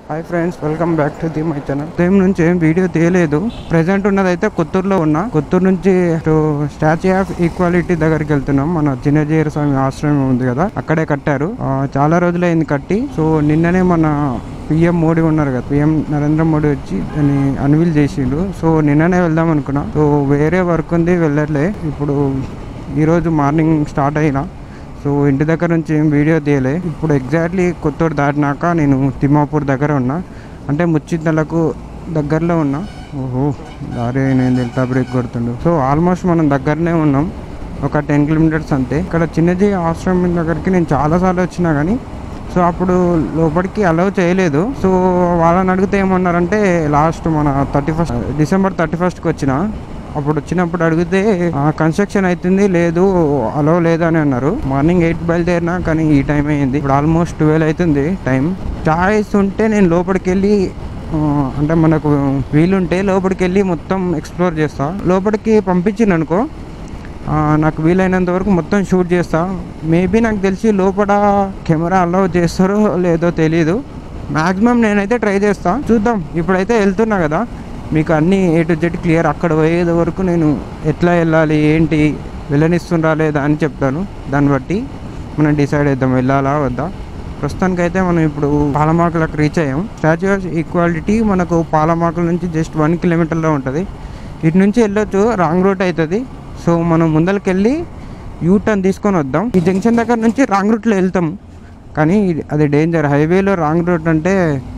Hi friends welcome back to the my channel ఉదయం నుంచి ఏం వీడియో తీయలేదు ప్రెసెంట్ ఉన్నదైతే కొత్తూరులో ఉన్నా కొత్తూరు నుంచి స్టాచ్యూ ఆఫ్ ఈక్వాలిటీ దగ్గరికి వెళ్తున్నాం మన చిన్నజీర స్వామి ఆశ్రమం ఉంది కదా అక్కడే కట్టారు ఆ, చాలా రోజులైంది కట్టి సో నిన్ననే మన పిఎం మోడీ ఉన్నారు కదా పిఎం నరేంద్ర మోడీ వచ్చి దాన్ని అన్వీల్ చేసిండు సో నిన్ననే వెళ్దాం అనుకున్నా సో వేరే వర్క్ ఉంది వెళ్ళట్లే ఇప్పుడు ఈరోజు మార్నింగ్ స్టార్ట్ అయినా సో ఇంటి దగ్గర నుంచి ఏం వీడియో తీయలే ఇప్పుడు ఎగ్జాక్ట్లీ కొత్తూరు దాటినాక నేను తిమ్మాపూర్ దగ్గర ఉన్నా అంటే ముచ్చిద్దలకు దగ్గరలో ఉన్నా ఓహో దారి నేను వెళ్తా బ్రేక్ కొడుతుండు సో ఆల్మోస్ట్ మనం దగ్గరనే ఉన్నాం ఒక టెన్ కిలోమీటర్స్ అంతే ఇక్కడ చిన్నజీ ఆశ్రమం దగ్గరికి నేను చాలాసార్లు వచ్చినా కానీ సో అప్పుడు లోపలికి అలౌ చేయలేదు సో వాళ్ళని అడిగితే ఏమన్నారంటే లాస్ట్ మన థర్టీ ఫస్ట్ డిసెంబర్ థర్టీ ఫస్ట్కి వచ్చిన అప్పుడు వచ్చినప్పుడు అడిగితే కన్స్ట్రక్షన్ అవుతుంది లేదు అలో లేదు అని అన్నారు మార్నింగ్ ఎయిట్ బయలుదేరినా కానీ ఈ టైం అయింది ఇప్పుడు ఆల్మోస్ట్ ట్వెల్వ్ అవుతుంది టైం చాయిస్ ఉంటే నేను లోపలికి వెళ్ళి ఆ, అంటే మనకు వీలుంటే లోపలికి వెళ్ళి మొత్తం ఎక్స్ప్లోర్ చేస్తా లోపలికి పంపించింది అనుకో ఆ, నాకు వీలైనంత వరకు మొత్తం షూట్ చేస్తా మేబీ నాకు తెలిసి లోపల కెమెరా అలౌ చేస్తారో లేదో తెలియదు మ్యాక్సిమం నేనైతే ట్రై చేస్తా చూద్దాం ఇప్పుడైతే వెళ్తున్నా కదా మీకు అన్ని ఏ టు జెడ్ క్లియర్ అక్కడ పోయేది వరకు నేను ఎట్లా వెళ్ళాలి ఏంటి వెళ్ళనిస్తుందా లేదా అని చెప్తాను దాన్ని బట్టి మనం డిసైడ్ అవుతాం వెళ్ళాలా వద్దా ప్రస్తుతానికైతే మనం ఇప్పుడు పాలమాకులకు రీచ్ అయ్యాం స్టాచ్యూ ఆఫ్ ఈక్వాలిటీ మనకు పాలమాకుల నుంచి జస్ట్ వన్ కిలోమీటర్లో ఉంటుంది ఇటు నుంచి వెళ్ళొచ్చు రాంగ్ రూట్ అవుతుంది సో మనం ముందరికి వెళ్ళి యూ టర్న్ తీసుకొని వద్దాం ఈ జంక్షన్ దగ్గర నుంచి రాంగ్ రూట్లో వెళ్తాం కానీ ఇది- అది డేంజర్ హైవేలో రాంగ్ రూట్ అంటే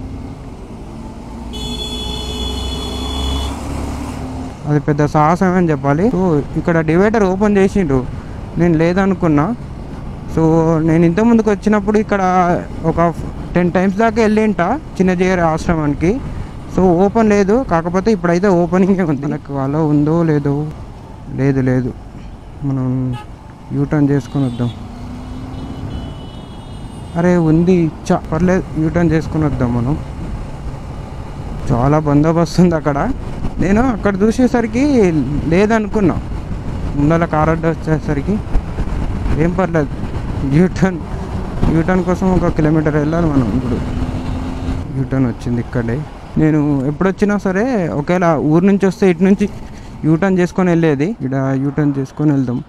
అది పెద్ద సాహసం అని చెప్పాలి సో ఇక్కడ డివైడర్ ఓపెన్ చేసిండు నేను లేదనుకున్నా సో నేను ఇంత ముందుకు వచ్చినప్పుడు ఇక్కడ ఒక టెన్ టైమ్స్ దాకా వెళ్ళింట చిన్నజీర ఆశ్రమానికి సో ఓపెన్ లేదు కాకపోతే ఇప్పుడైతే ఓపెనింగే ఉంది మనకు అలా ఉందో లేదో లేదు లేదు మనం యూటర్న్ చేసుకొని వద్దాం అరే ఉంది చా పర్లేదు యూటర్న్ చేసుకొని వద్దాం మనం చాలా బందోబస్తు ఉంది అక్కడ నేను అక్కడ చూసేసరికి లేదనుకున్నా ముందర కార్ అడ్డు వచ్చేసరికి ఏం పర్లేదు యూటర్న్ యూటర్న్ కోసం ఒక కిలోమీటర్ వెళ్ళాలి మనం ఇప్పుడు యూటర్న్ వచ్చింది ఇక్కడే నేను ఎప్పుడు వచ్చినా సరే ఒకవేళ ఊరు నుంచి వస్తే ఇటు నుంచి యూటర్న్ చేసుకొని వెళ్ళేది ఇక్కడ యూటర్న్ చేసుకొని వెళ్దాం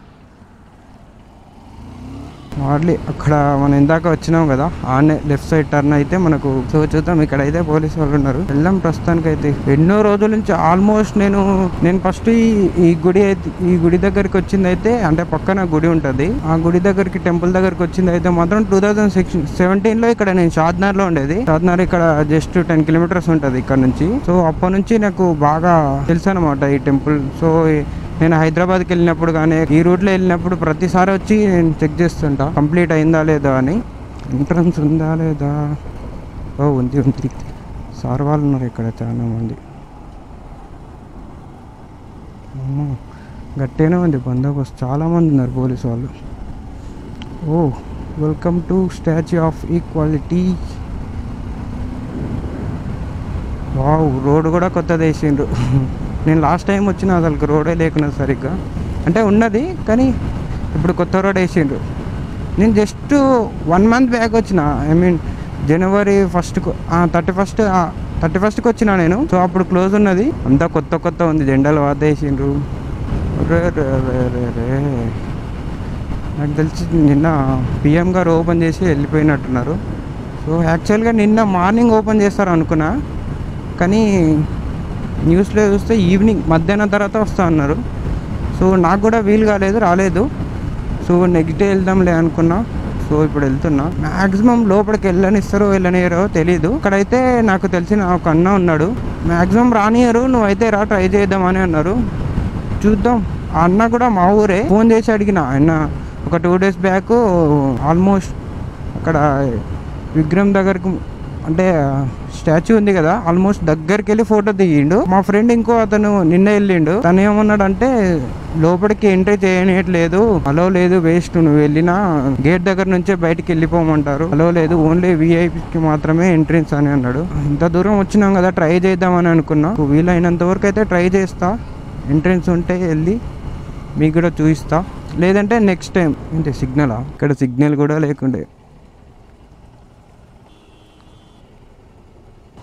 హార్డ్లీ అక్కడ మనం ఇందాక వచ్చినాం కదా ఆనే లెఫ్ట్ సైడ్ టర్న్ అయితే మనకు సో చూద్దాం ఇక్కడ అయితే పోలీసు వాళ్ళు ఉన్నారు వెళ్దాం ప్రస్తుతానికి అయితే ఎన్నో రోజుల నుంచి ఆల్మోస్ట్ నేను నేను ఫస్ట్ ఈ ఈ గుడి అయితే ఈ గుడి దగ్గరికి వచ్చింది అయితే అంటే పక్కన గుడి ఉంటుంది ఆ గుడి దగ్గరికి టెంపుల్ దగ్గరికి వచ్చింది అయితే మాత్రం టూ థౌజండ్ సిక్స్ సెవెంటీన్ లో ఇక్కడ నేను షాద్నార్ లో ఉండేది షాద్నార్ ఇక్కడ జస్ట్ టెన్ కిలోమీటర్స్ ఉంటుంది ఇక్కడ నుంచి సో అప్పటి నుంచి నాకు బాగా తెలుసు అనమాట ఈ టెంపుల్ సో ఈ- నేను హైదరాబాద్కి వెళ్ళినప్పుడు కానీ ఈ రూట్లో వెళ్ళినప్పుడు ప్రతిసారి వచ్చి నేను చెక్ చేస్తుంటా కంప్లీట్ అయిందా లేదా అని ఎంట్రన్స్ ఉందా లేదా ఓ ఉంది ఉంది సార్ వాళ్ళు ఉన్నారు ఇక్కడ చాలా మంది అమ్మో, గట్టిగానే ఉంది బందోబస్తు చాలా మంది ఉన్నారు పోలీసు వాళ్ళు ఓ welcome to statue of equality wow road కూడా కొత్తది వేసిండ్రు నేను లాస్ట్ టైం వచ్చిన అసలు రోడే లేకున్నా సరిగ్గా అంటే ఉన్నది కానీ ఇప్పుడు కొత్త రోడ్ వేసిండ్రు నేను జస్ట్ వన్ మంత్ బ్యాక్ వచ్చిన ఐ మీన్ జనవరి ఫస్ట్కు థర్టీ ఫస్ట్ థర్టీ ఫస్ట్కి వచ్చిన నేను సో అప్పుడు క్లోజ్ ఉన్నది అంతా కొత్త కొత్త ఉంది జెండాలు వాత వేసిండ్రు రే రే రే రే రే నాకు తెలిసి నిన్న పిఎం గారు ఓపెన్ చేసి వెళ్ళిపోయినట్టున్నారు సో యాక్చువల్గా నిన్న మార్నింగ్ ఓపెన్ చేస్తారు అనుకున్నా కానీ న్యూస్లో చూస్తే ఈవినింగ్ మధ్యాహ్నం తర్వాత వస్తా అన్నారు సో నాకు కూడా వీలు కాలేదు రాలేదు సో నెక్స్ట్ డే వెళ్దాంలే అనుకున్నా సో ఇప్పుడు వెళ్తున్నా మ్యాక్సిమం లోపలికి వెళ్ళనిస్తారో వెళ్ళనియరో తెలీదు ఇక్కడైతే నాకు తెలిసిన ఒక అన్న ఉన్నాడు మ్యాక్సిమం రానియరు నువ్వైతే రా ట్రై చేద్దామని అన్నారు చూద్దాం ఆ అన్న కూడా మా ఊరే ఫోన్ చేసి అడిగిన ఆయన ఒక టూ డేస్ బ్యాక్ ఆల్మోస్ట్ అక్కడ విగ్రహం దగ్గరకు అంటే స్టాచ్యూ ఉంది కదా ఆల్మోస్ట్ దగ్గరికి వెళ్ళి ఫోటో దిగిండు మా ఫ్రెండ్ ఇంకో అతను నిన్న వెళ్ళిండు తను ఏమన్నాడంటే లోపలికి ఎంట్రీ చేయనియట్లేదు అలో లేదు వేస్ట్ నువ్వు వెళ్ళినా గేట్ దగ్గర నుంచే బయటికి వెళ్ళిపోమంటారు అలో లేదు ఓన్లీ విఐపికి మాత్రమే ఎంట్రీన్స్ అని అన్నాడు ఇంత దూరం వచ్చినాం కదా ట్రై చేద్దామని అనుకున్నా వీలైనంత వరకు అయితే ట్రై చేస్తా ఎంట్రెన్స్ ఉంటే వెళ్ళి మీకు కూడా చూపిస్తా లేదంటే నెక్స్ట్ టైం అంటే సిగ్నలా ఇక్కడ సిగ్నల్ కూడా లేకుండే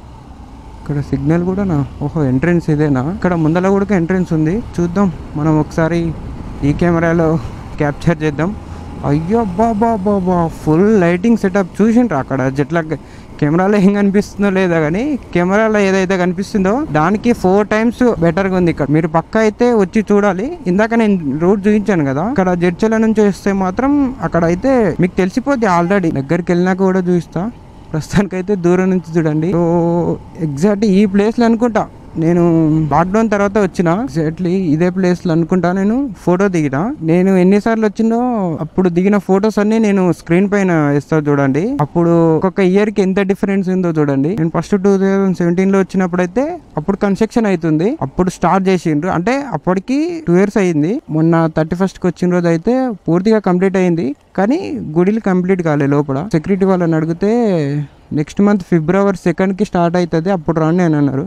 ఇక్కడ సిగ్నల్ కూడా నా ఓహో ఎంట్రన్స్ ఇదేనా ఇక్కడ ముందర కూడా ఎంట్రన్స్ ఉంది చూద్దాం మనం ఒకసారి ఈ కెమెరాలో క్యాప్చర్ చేద్దాం అయ్యో బాబా బాబా ఫుల్ లైటింగ్ సెటప్ చూసిండ్రా అక్కడ జట్ల కెమెరాలో ఏం కనిపిస్తుందో లేదా కానీ కెమెరాలో ఏదైతే కనిపిస్తుందో దానికి ఫోర్ టైమ్స్ బెటర్గా ఉంది ఇక్కడ మీరు పక్క అయితే వచ్చి చూడాలి ఇందాక నేను రూట్ చూపించాను కదా ఇక్కడ జడ్చల నుంచి వస్తే మాత్రం అక్కడ అయితే మీకు తెలిసిపోద్ది ఆల్రెడీ దగ్గరికి వెళ్ళినాక కూడా చూపిస్తా ప్రస్తుతానికైతే దూరం నుంచి చూడండి సో ఎగ్జాక్ట్ ఈ ప్లేస్లో అనుకుంటా నేను లాక్డౌన్ తర్వాత వచ్చిన ఎగ్జాక్ట్లీ ఇదే ప్లేస్ లో అనుకుంటా నేను ఫోటో దిగిన నేను ఎన్నిసార్లు వచ్చిందో అప్పుడు దిగిన ఫొటోస్ అన్ని నేను స్క్రీన్ పైన ఇస్తా చూడండి అప్పుడు ఒక్కొక్క ఇయర్ కి ఎంత డిఫరెన్స్ ఉందో చూడండి నేను ఫస్ట్ టూ థౌసండ్ సెవెంటీన్ లో వచ్చినప్పుడు అయితే అప్పుడు కన్స్ట్రక్షన్ అవుతుంది అప్పుడు స్టార్ట్ చేసిండ్రు అంటే అప్పటికి టూ ఇయర్స్ అయ్యింది మొన్న థర్టీ ఫస్ట్ కి వచ్చిన రోజు అయితే పూర్తిగా కంప్లీట్ అయింది కానీ గుడిలు కంప్లీట్ కాలే లోపల సెక్యూరిటీ వాళ్ళని అడిగితే నెక్స్ట్ మంత్ ఫిబ్రవరి సెకండ్ కి స్టార్ట్ అవుతుంది అప్పుడు రండి అని అన్నారు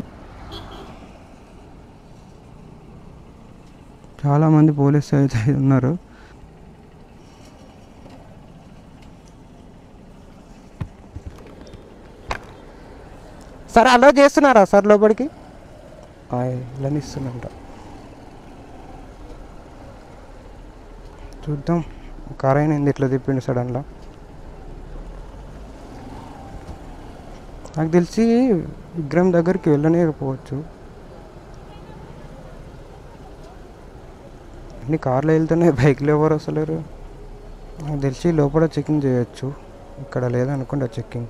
చాలా మంది పోలీసు అయితే ఉన్నారు సార్ అలో చేస్తున్నారా సార్ లోపలికి ఇస్తానంట చూద్దాం కార్ అయినా ఇట్లా తిప్పిండు సడన్గా నాకు తెలిసి విగ్రహం దగ్గరికి వెళ్ళనేకపోవచ్చు అన్ని కార్లో వెళ్తున్నాయి బైక్లో ఎవరు వస్తలేరు నాకు తెలిసి లోపల చెకింగ్ చేయొచ్చు ఇక్కడ లేదనుకుంటా చెకింగ్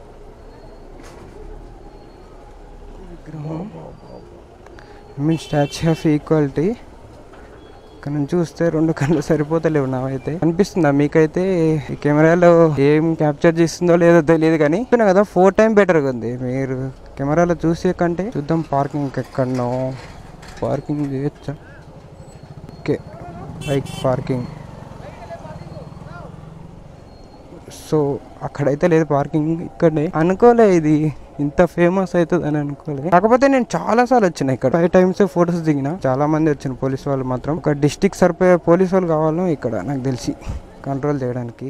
విగ్రహం మీన్ స్టాచ్యూ ఆఫ్ ఈక్వాలిటీ ఇక్కడ నుంచి చూస్తే రెండు కళ్ళు సరిపోతలేవు నావైతే అనిపిస్తుందా మీకైతే ఈ కెమెరాలో ఏం క్యాప్చర్ చేస్తుందో లేదో తెలియదు కానీ చెప్పిన కదా ఫోర్ టైం బెటర్గా ఉంది మీరు కెమెరాలో చూసే కంటే చూద్దాం పార్కింగ్ ఎక్కడనో పార్కింగ్ చేయొచ్చా ఓకే బైక్ పార్కింగ్ సో అక్కడైతే లేదు పార్కింగ్ ఇక్కడనే అనుకోలే ఇది ఇంత ఫేమస్ అవుతుంది అని అనుకోలే కాకపోతే నేను చాలా సార్లు వచ్చిన ఇక్కడ ఫైవ్ టైమ్స్ ఫొటోస్ దిగిన చాలా మంది వచ్చిన పోలీస్ వాళ్ళు మాత్రం ఒక డిస్టిక్ సరిపోయే పోలీస్ వాళ్ళు కావాలో ఇక్కడ నాకు తెలిసి కంట్రోల్ చేయడానికి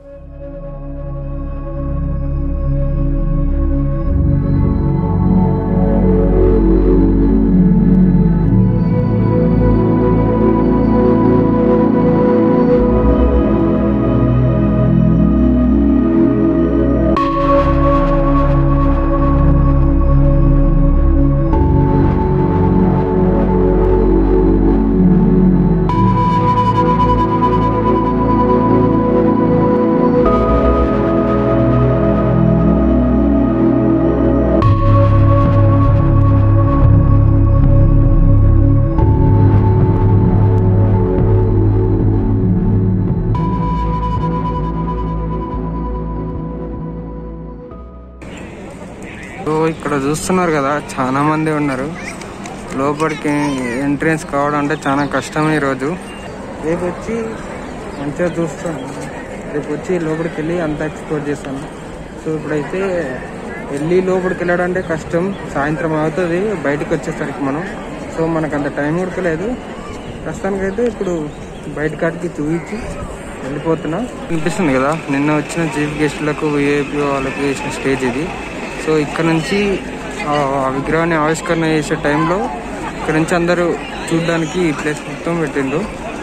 సో ఇక్కడ చూస్తున్నారు కదా చాలా మంది ఉన్నారు లోపలికి ఎంట్రెన్స్ కావడం అంటే చాలా కష్టం ఈరోజు రేపు వచ్చి మంచిగా చూస్తాను రేపు వచ్చి లోపలికి వెళ్ళి అంతా ఎక్స్ప్లోర్ చేస్తాను సో ఇప్పుడైతే వెళ్ళి లోపలికి వెళ్ళడం అంటే కష్టం సాయంత్రం అవుతుంది బయటకు వచ్చేసరికి మనం సో మనకు అంత టైం కూడా లేదు ప్రస్తుతానికైతే ఇప్పుడు బయట కాడికి చూపించి వెళ్ళిపోతున్నా అనిపిస్తుంది కదా నిన్న వచ్చిన చీఫ్ గెస్టులకు విఐపి వాళ్ళకి వేసిన స్టేజ్ ఇది సో ఇక్కడ నుంచి ఆ ఆ విగ్రహాన్ని ఆవిష్కరణ చేసే టైంలో ఇక్కడ నుంచి అందరూ చూడడానికి ఈ ప్లేస్ మొత్తం పెట్టిండ్రు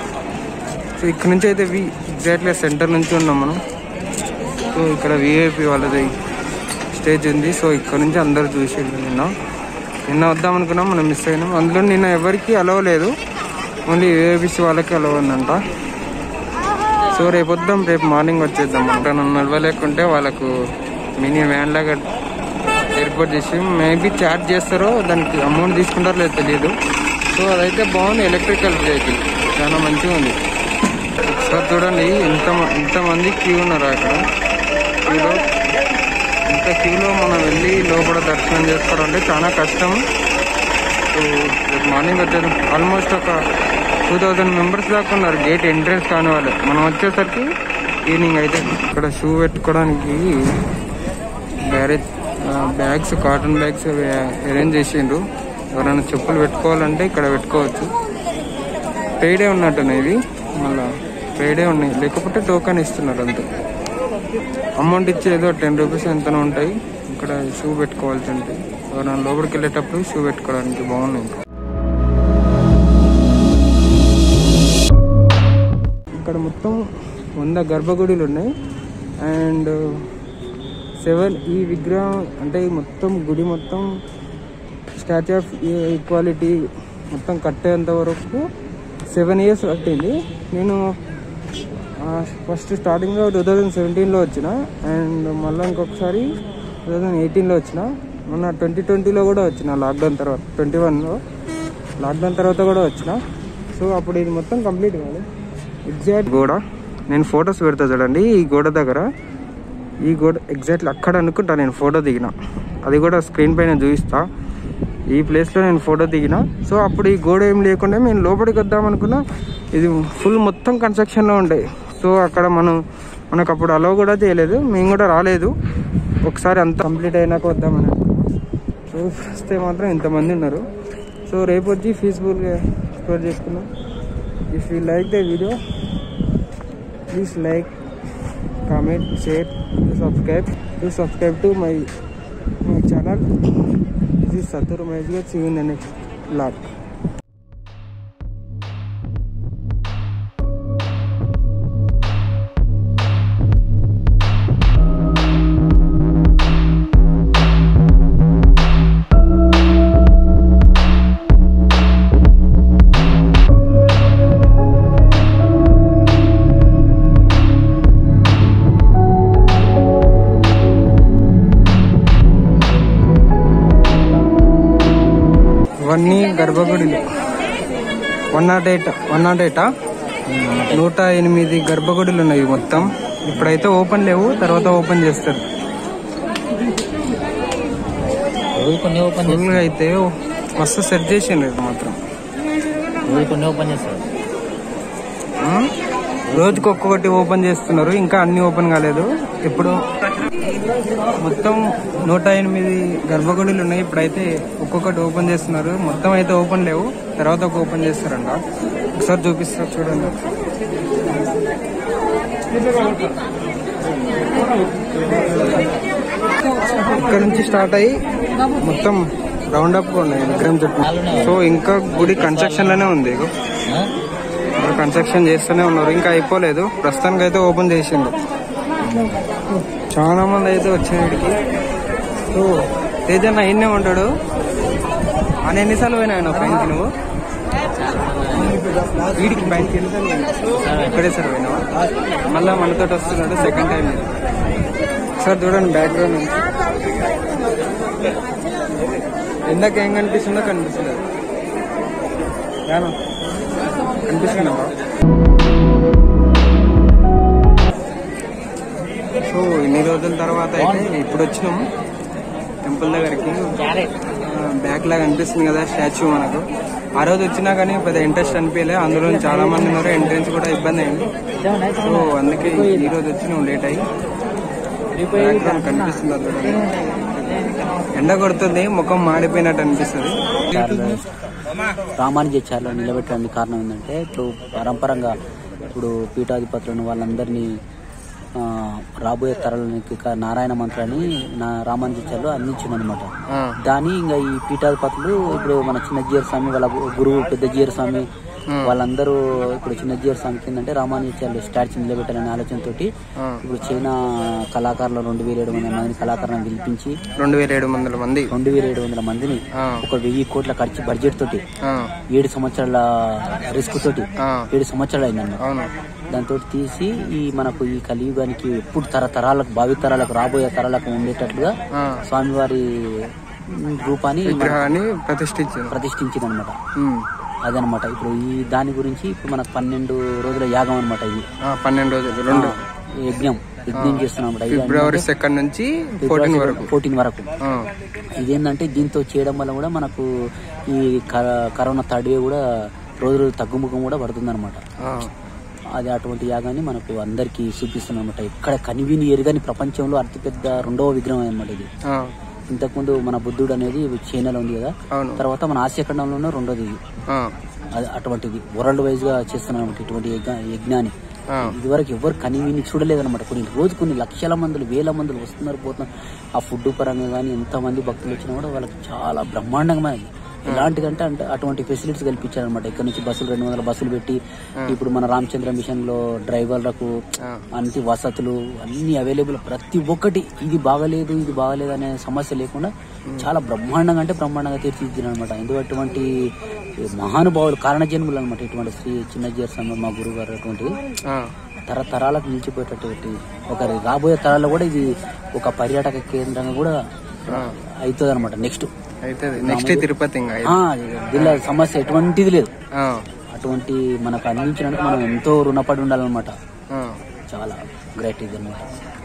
సో ఇక్కడ నుంచి అయితే వి ఎగ్జాక్ట్లీ సెంటర్ నుంచి ఉన్నాం మనం సో ఇక్కడ విఐపి వాళ్ళది స్టేజ్ ఉంది సో ఇక్కడ నుంచి అందరూ చూసిండ్రు నిన్న నిన్న వద్దాం అనుకున్నాం మనం మిస్ అయినాం అందులో నిన్న ఎవరికి అలవ్ లేదు ఓన్లీ విఐపిసి వాళ్ళకి అలవ్ ఉందంట సో రేపు వద్దాం రేపు మార్నింగ్ వచ్చేద్దాం అంటే నన్ను నడవలేకుంటే వాళ్ళకు మినీ వ్యాన్ లాగా ఏర్పాటు చేసి మేబీ ఛార్జ్ చేస్తారో దానికి అమౌంట్ తీసుకుంటారో లేదో తెలియదు సో అదైతే బాగుంది ఎలక్ట్రికల్ వెహికల్ చాలా మంచిగా ఉంది ఒకసారి చూడండి ఇంత ఇంతమంది క్యూ ఉన్నారు అక్కడ క్యూలో ఇంత క్యూలో మనం వెళ్ళి లోపల దర్శనం చేసుకోవడం అంటే చాలా కష్టం సో రేపు మార్నింగ్ వచ్చేది ఆల్మోస్ట్ ఒక టూ థౌజండ్ మెంబర్స్ దాకా ఉన్నారు గేట్ ఎంట్రెన్స్ కాని వాళ్ళు మనం వచ్చేసరికి ఈవినింగ్ అయితే ఇక్కడ షూ పెట్టుకోవడానికి బ్యారేజ్ బ్యాగ్స్ కాటన్ బ్యాగ్స్ అరేంజ్ చేసిండ్రు ఎవరైనా చెప్పులు పెట్టుకోవాలంటే ఇక్కడ పెట్టుకోవచ్చు ఫ్రైడే ఉన్నట్టున్నాయి ఇవి మళ్ళా ఫ్రైడే ఉన్నాయి లేకపోతే టోకన్ ఇస్తున్నారు అంతే అమౌంట్ ఇచ్చి ఏదో టెన్ రూపీస్ ఎంతనో ఉంటాయి ఇక్కడ షూ పెట్టుకోవాల్సి ఉంటాయి ఎవరైనా లోపలికి వెళ్ళేటప్పుడు షూ పెట్టుకోవడానికి బాగున్నాయి ఇక్కడ మొత్తం వంద గర్భగుడులు ఉన్నాయి అండ్ సెవెన్ ఈ విగ్రహం అంటే ఈ మొత్తం గుడి మొత్తం స్టాచ్యూ ఆఫ్ ఈక్వాలిటీ మొత్తం కట్టేంత వరకు సెవెన్ ఇయర్స్ పట్టింది నేను ఫస్ట్ స్టార్టింగ్లో టూ థౌజండ్ సెవెంటీన్లో వచ్చిన అండ్ మళ్ళీ ఇంకొకసారి టూ థౌజండ్ ఎయిటీన్లో వచ్చిన మొన్న ట్వంటీ ట్వంటీలో కూడా వచ్చిన లాక్డౌన్ తర్వాత ట్వంటీ వన్లో లాక్డౌన్ తర్వాత కూడా వచ్చిన సో అప్పుడు ఇది మొత్తం కంప్లీట్ కాదు ఎగ్జాక్ట్ గోడ నేను ఫొటోస్ పెడతా చూడండి ఈ గోడ దగ్గర ఈ గోడ ఎగ్జాక్ట్లీ అక్కడ అనుకుంటా నేను ఫోటో దిగిన అది కూడా స్క్రీన్ పైన చూపిస్తా ఈ ప్లేస్లో నేను ఫోటో దిగిన సో అప్పుడు ఈ గోడ ఏం లేకుండా మేము లోపలికి వద్దాం అనుకున్నా ఇది ఫుల్ మొత్తం కన్స్ట్రక్షన్లో ఉండే సో అక్కడ మనం మనకు అప్పుడు అలో కూడా చేయలేదు మేము కూడా రాలేదు ఒకసారి అంత కంప్లీట్ అయినాక వద్దామని అనుకున్నాం సో వస్తే మాత్రం ఇంతమంది ఉన్నారు సో రేపు వచ్చి ఫీజుబుల్గా ఎక్స్ప్లోర్ చేసుకున్నాం if you like the video please like comment share subscribe please subscribe to my my channel this is Satur Magic see you in the next vlog ఇవన్నీ గర్భగుడిలు one not eight one not ఎయిటా నూట ఎనిమిది గర్భగుడులు ఉన్నాయి మొత్తం ఇప్పుడైతే open లేవు తర్వాత ఓపెన్ చేస్తారు రోజు కొన్ని ఓపెన్ చేస్తారు ఫుల్గా అయితే మస్తు సెట్ చేసిండ్రు ఇది మాత్రం రోజు కొన్ని ఓపెన్ చేస్తారు ఆ? రోజుకి ఒక్కొక్కటి ఓపెన్ చేస్తున్నారు ఇంకా అన్ని ఓపెన్ కాలేదు ఇప్పుడు మొత్తం నూట ఎనిమిది గర్భగుడులు ఉన్నాయి ఇప్పుడైతే ఒక్కొక్కటి ఓపెన్ చేస్తున్నారు మొత్తం అయితే ఓపెన్ లేవు తర్వాత ఒక ఓపెన్ చేస్తారంట ఒకసారి చూపిస్తారు చూడండి ఇక్కడ నుంచి స్టార్ట్ అయ్యి మొత్తం రౌండ్ అప్ ఉన్నాయి విగ్రహం చుట్టూ సో ఇంకా గుడి కన్స్ట్రక్షన్ లోనే ఉంది ఇగో. ఆ? ఇప్పుడు కన్స్ట్రక్షన్ చేస్తూనే ఉన్నారు ఇంకా అయిపోలేదు ప్రస్తుతానికి అయితే ఓపెన్ చేసిండు చాలా మంది అయితే వచ్చారు ఇక్కడికి సో తేజన్న ఇన్నే ఉంటాడు అని ఎన్నిసార్లు పోయినా ఆయన పైనకి నువ్వు వీడికి పైనకి ఎన్నిసార్లు పోయినావు? ఇక్కడే సార్ పోయినావా మళ్ళా మనతో వస్తున్నాడు సెకండ్ టైం సార్ చూడండి బ్యాక్గ్రౌండ్ ఎందాక ఏం కనిపిస్తుందో కనిపిస్తుంది రాను కనిపిస్తుందా సో ఇన్ని రోజుల తర్వాత అయితే ఇప్పుడు వచ్చినాం టెంపుల్ దగ్గరికి బ్యాక్ లాగా అనిపిస్తుంది కదా స్టాచ్యూ మనకు ఆ రోజు వచ్చినా కానీ పెద్ద ఇంట్రెస్ట్ అనిపించలే అందులో చాలా మంది ఉన్నారు ఎంట్రెన్స్ కూడా ఇబ్బంది అయింది సో అందుకే ఈ రోజు వచ్చి నువ్వు లేట్ అయ్యి బ్యాక్గ్రౌండ్ కనిపిస్తుంది చూడండి ఎండ కొడుతుంది ముఖం మాడిపోయినట్టు అనిపిస్తుంది రామానుజాచార్యులు నిలబెట్టడానికి కారణం ఏంటంటే ఇప్పుడు పరంపరంగా ఇప్పుడు పీఠాధిపతులను వాళ్ళందరినీ ఆ, రాబోయే తరాలకి క- నారాయణ మంత్రాన్ని నా రామానుజాచార్యులు అందించింది అనమాట ఆ, దాని ఇంకా ఈ పీఠాధిపతులు ఇప్పుడు మన చిన్న జీర స్వామి వాళ్ళ గు- గురువు పెద్ద జీర స్వామి వాళ్ళందరూ ఇప్పుడు చిన్న జీర స్వామికి ఏంటంటే రామానుజాచార్యులు స్టాచ్యూ నిలబెట్టాలనే ఆలోచనతోటి ఆ. ఇప్పుడు చైనా కళాకారులు రెండు వేల ఏడు వందల మంది కళాకారులను పిలిపించి రెండు వేల ఏడు వందల మంది రెండు వేల ఏడు వందల మందిని ఆ, ఒక వెయ్యి కోట్ల ఖర్చు బడ్జెట్ తోటి ఆ, ఏడు సంవత్సరాల రిస్క్ తోటి ఆ, ఏడు సంవత్సరాలు అయిందన్నమాట అవును దాంతో తీసి ఈ మనకు ఈ కలియుగానికి ఎప్పుడు తరతరాలకు భావి తరాలకు రాబోయే తరాలకు ఉండేటట్లుగా ఆ, స్వామివారి రూపాన్ని మనకు విగ్రహాన్ని ప్రతిష్ఠించింది ప్రతిష్ఠించింది అనమాట ఉమ్. అదనమాట ఇప్పుడు ఈ దాని గురించి ఇప్పుడు మనకు పన్నెండు రోజుల యాగం అనమాట ఇది ఆ, పన్నెండు రోజులు రెండు ఈ యజ్ఞం యజ్ఞం చేస్తున్నాం అనమాట ఫిబ్రవరి సెకండ్ నుంచి ఫోర్టీన్ వరకు ఫోర్టీన్ వరకు ఆ, ఇదేంటంటే దీంతో చేయడం వల్ల కూడా మనకు ఈ క- కరోనా థర్డ్ వేవ్ కూడా రోజు రోజు తగ్గుముఖం కూడా పడుతుంది అనమాట ఆ, అది అటువంటి యాగాన్ని మనకు అందరికీ చూపిస్తున్నాం అనమాట ఇక్కడ కనివిని ఎరుగని ప్రపంచంలో అతిపెద్ద రెండవ విగ్రహం అనమాట ఇది ఆ, ఇంతకుముందు మన బుద్ధుడు అనేది చైనాలో ఉంది కదా అవును తర్వాత మన ఆసియా ఖండంలోనే రెండోది ఇది ఆ, అది అటువంటిది వరల్డ్ వైజ్ గా చేస్తున్నాం అనమాట ఇటువంటి యజ్ఞ- యజ్ఞాన్ని ఆ. ఇదివరకు ఎవరు కని విని చూడలేదన్నమాట కొన్ని రోజు కొన్ని లక్షల మందులు వేల మందులు వస్తున్నారు పోతున్నారు ఆ ఫుడ్ పరంగా కానీ ఎంతమంది భక్తులు వచ్చినా కూడా వాళ్ళకి చాలా బ్రహ్మాండంగా ఎలాంటిదంటే అంటే అటువంటి ఫెసిలిటీస్ కల్పించారనమాట ఇక్కడ నుంచి బస్సులు రెండు వందల బస్సులు పెట్టి ఇప్పుడు మన రామచంద్ర మిషన్ లో డ్రైవర్లకు అన్ని వసతులు అన్ని అవైలబుల్ ప్రతి ఒక్కటి ఇది బాగలేదు ఇది బాగలేదు అనే సమస్య లేకుండా చాలా బ్రహ్మాండంగా అంటే బ్రహ్మాండంగా తీర్చిదిద్దిన అనమాట ఎందుకంటే మహానుభావులు కారణజన్ములు అనమాట ఇటువంటి శ్రీ చిన్నజీర స్వామి మా గురువు గారు అటువంటి ఆ, తరతరాలకు నిలిచిపోయేటటువంటి ఒక రాబోయే తరాల్లో కూడా ఇది ఒక పర్యాటక కేంద్రంగా కూడా అవుతుంది అనమాట నెక్స్ట్ అయితే నెక్స్ట్ తిరుపతి ఇంకా అయితే. దీనిలో సమస్య ఎటువంటిది లేదు ఆ, అటువంటి మనకు అందించినందుకు మనం ఎంతో రుణపడి ఉండాలన్నమాట ఆ. చాలా గ్రేట్ ఇది అనమాట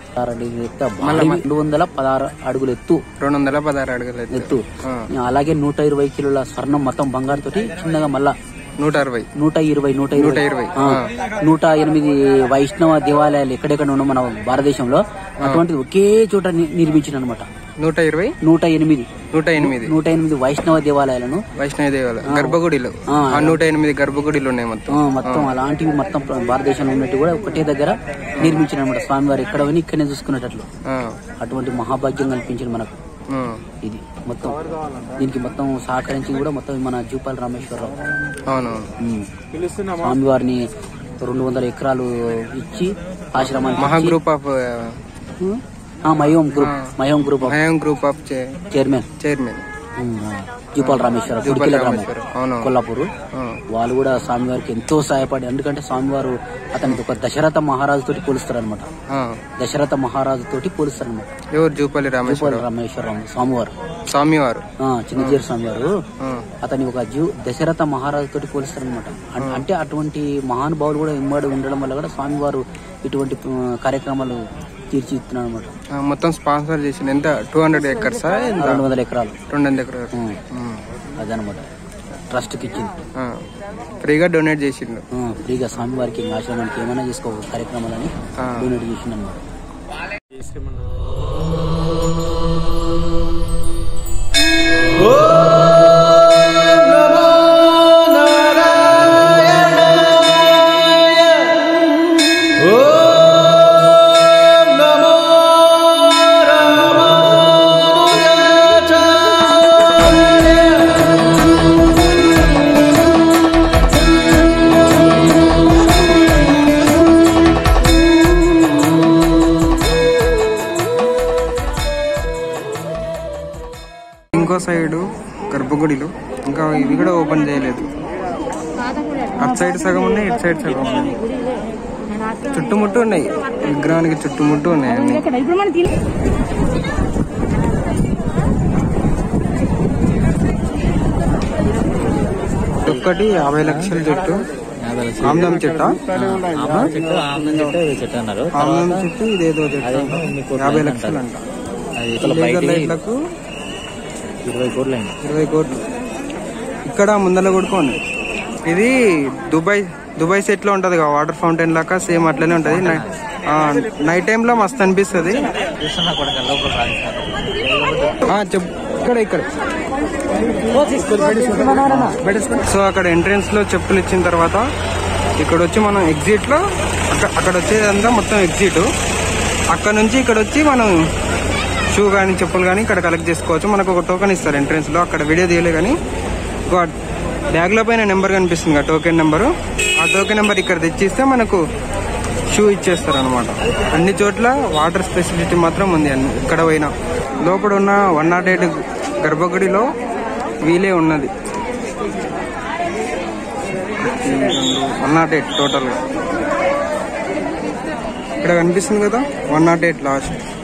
రెండు వందల పదహారు అడుగులు ఎత్తు రెండు వందల పదహారు అడుగులు అయితే ఎత్తు ఆ. అలాగే నూట ఇరవై కిలోల స్వర్ణం మొత్తం బంగారు తోటి చిన్నగా మళ్ళా నూట అరవై నూట ఇరవై నూట నూట ఇరవై ఇరవై ఆ, నూట ఎనిమిది వైష్ణవ దేవాలయాలు ఎక్కడెక్కడ ఉన్నాం మన భారతదేశంలో అటువంటిది ఒకే చోట ని- నిర్మించిన అనమాట నూట ఇరవై నూట ఎనిమిది నూట ఎనిమిది నూట ఎనిమిది వైష్ణవ దేవాలయాలను వైష్ణవ దేవాలయం గర్భగుడిలో ఆ. ఆ నూట ఎనిమిది గర్భగుడిలు ఉన్నాయి మొత్తం ఆ, మొత్తం అలాంటివి మొత్తం ప్ర- భారతదేశంలో ఉన్నట్టు కూడా ఒకటే దగ్గర నిర్మించిన అనమాట స్వామివారు ఎక్కడ పోయినా ఇక్కడనే చూసుకునేటట్లు ఆ, అటువంటి మహాభాగ్యం కల్పించింది మనకు ఆ. ఇది మొత్తం దీనికి మొత్తం సహకరించి కూడా మొత్తం మన జూపాల్ రామేశ్వరరావు అవునవును ఉమ్. స్వామివారిని రెండు వందల ఎకరాలు ఇచ్చి ఆశ్రమానికి మహా ఇచ్చి, group of um, ah, My Home group My Home group of My Home group of chairman chairman um, ah, Jupally Rameshwara కుడికిల గ్రామం రామేశ్వరం. అవును కొల్లాపూర్ ఆ. వాళ్ళు కూడా స్వామివారికి ఎంతో సహాయపడి ఎందుకంటే స్వామివారు అతనికి ఒక దశరథ మహారాజు తోటి పోలుస్తారు అనమాట ఆ. దశరథ మహారాజు తోటి పోలుస్తారు అనమాట ఎవరు జూపల్లి రామేశ్వర రామేశ్వరం స్వామివారు స్వామివారు ఆ, చిన్నజీర స్వామివారు ఆ. అతని ఒక జూ దశరథ మహారాజు తోటి పోలుస్తారు అనమాట అంటే అటువంటి మహానుభావులు కూడా ఇమ్మడి ఉండడం వల్ల కూడా స్వామివారు ఇటువంటి ఆ, కార్యక్రమాలు తీర్చిదిద్దుతున్నారు అనమాట ఆ, మొత్తం స్పాన్సర్ చేసిన ఎంత టూ హండ్రెడ్ ఎకర్స్ ఎంత రెండు వందల ఎకరాలు రెండు వందల ఎకరాలు ఉమ్, ఉమ్. అదనమాట ట్రస్ట్కి ఇచ్చింది ఆ. ఫ్రీగా డొనేట్ చేసిండు ఆ, ఫ్రీగా స్వామివారికి ఆశ్రమానికి ఏమైనా చేసుకో కార్యక్రమాలని ఆ. డొనేట్ చేసింది అనమాట ఇంకో సైడ్ గర్భగుడిలో ఇంకా ఇవి కూడా ఓపెన్ చేయలేదు అటు సైడ్ సగం ఉన్నాయి ఇటు సైడ్ సగం ఉన్నాయి చుట్టుముట్టు ఉన్నాయి విగ్రహానికి చుట్టుముట్టు ఉన్నాయి అన్ని ఇప్పుడు మనం తిని ఒక్కటి యాభై లక్షల చెట్టు ఆమ్దం చెట్టు చెట్టు ఆనందం చెట్టు చెట్టు అన్నారు ఆమ్దం చెట్టు ఇదేదో చెట్టు యాభై లక్షలు అంట లేజర్ లైట్లకు ఇరవై కోట్లు అయింది ఇరవై కోట్లు ఇక్కడ ముందర కొడుకోండి ఇది దుబాయ్ దుబాయ్ సెట్ లో ఉంటది కదా వాటర్ ఫౌంటైన్ లాగా సేమ్ అట్లనే ఉంటది నై- ఆ, నైట్ టైం లో మస్తు అనిపిస్తుంది చూస్తున్నా కూడా లోపల రాణిస్తారు ఆ, చెప్పు ఇక్కడ ఇక్కడ సో అక్కడ ఎంట్రన్స్ లో చెప్పులు ఇచ్చిన తర్వాత ఇక్కడ వచ్చి మనం ఎగ్జిట్ లో అక్క- అక్కడ వచ్చేదంతా మొత్తం ఎగ్జిట్ అక్కడ నుంచి ఇక్కడ వచ్చి మనం షూ కానీ చెప్పులు కానీ ఇక్కడ కలెక్ట్ చేసుకోవచ్చు మనకు ఒక టోకెన్ ఇస్తారు ఎంట్రన్స్ లో అక్కడ వీడియో తీయలే కానీ బ్యాగ్ లో పైన నెంబర్ కనిపిస్తుంది కదా టోకెన్ నెంబర్ ఆ టోకెన్ నెంబర్ ఇక్కడ తెచ్చిస్తే మనకు షూ ఇచ్చేస్తారు అనమాట అన్ని చోట్ల వాటర్ ఫెసిలిటీ మాత్రం ఉంది అన్ని ఇక్కడ పోయినా లోపల ఉన్న వన్ నాట్ ఎయిట్ గర్భగుడిలో వీలే ఉన్నది వన్ నాట్ ఎయిట్ టోటల్గా ఇక్కడ కనిపిస్తుంది కదా వన్ నాట్ ఎయిట్ లాస్ట్